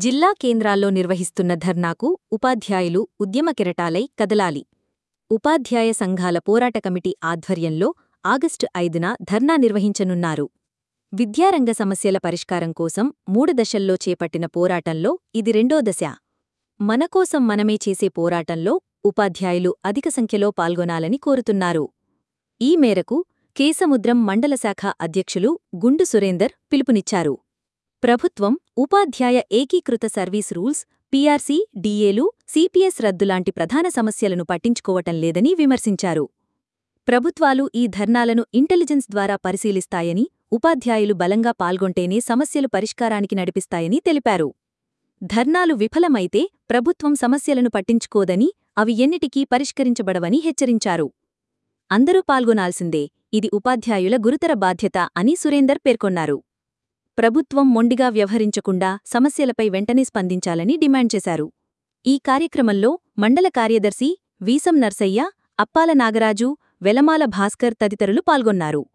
జిల్లా కేంద్రాల్లో నిర్వహిస్తున్న ధర్నాకు ఉపాధ్యాయులు ఉద్యమ కెరటాలై కదలాలి ఉపాధ్యాయ సంఘాల పోరాట కమిటీ ఆధ్వర్యంలో ఆగస్టు ఐదున ధర్నా నిర్వహించనున్నారు విద్యారంగ సమస్యల పరిష్కారం కోసం మూడు దశల్లో చేపట్టిన పోరాటంలో ఇది రెండో దశ మనకోసం మనమే చేసే పోరాటంలో ఉపాధ్యాయులు అధిక సంఖ్యలో పాల్గొనాలని కోరుతున్నారు ఈ మేరకు కేసముద్రం మండల శాఖ అధ్యక్షులు గుండు సురేందర్ పిలుపునిచ్చారు ప్రభుత్వం ఉపాధ్యాయ ఏకీకృత సర్వీస్ రూల్స్ పీఆర్సీ డీఏలు సిపిఎస్ రద్దులాంటి ప్రధాన సమస్యలను పట్టించుకోవటం లేదని విమర్శించారు ప్రభుత్వాలు ఈ ధర్నాలను ఇంటెలిజెన్స్ ద్వారా పరిశీలిస్తాయని ఉపాధ్యాయులు బలంగా పాల్గొంటేనే సమస్యలు పరిష్కారానికి నడిపిస్తాయని తెలిపారు ధర్నాలు విఫలమైతే ప్రభుత్వం సమస్యలను పట్టించుకోదని అవి ఎన్నిటికీ పరిష్కరించబడవని హెచ్చరించారు అందరూ పాల్గొనాల్సిందే ఇది ఉపాధ్యాయుల గురుతర బాధ్యత అని సురేందర్ పేర్కొన్నారు ప్రభుత్వం మొండిగా వ్యవహరించకుండా సమస్యలపై వెంటనే స్పందించాలని డిమాండ్ చేశారు ఈ కార్యక్రమంలో మండల కార్యదర్శి వీసం నర్సయ్య అప్పాల నాగరాజు వెలమాల భాస్కర్ తదితరులు పాల్గొన్నారు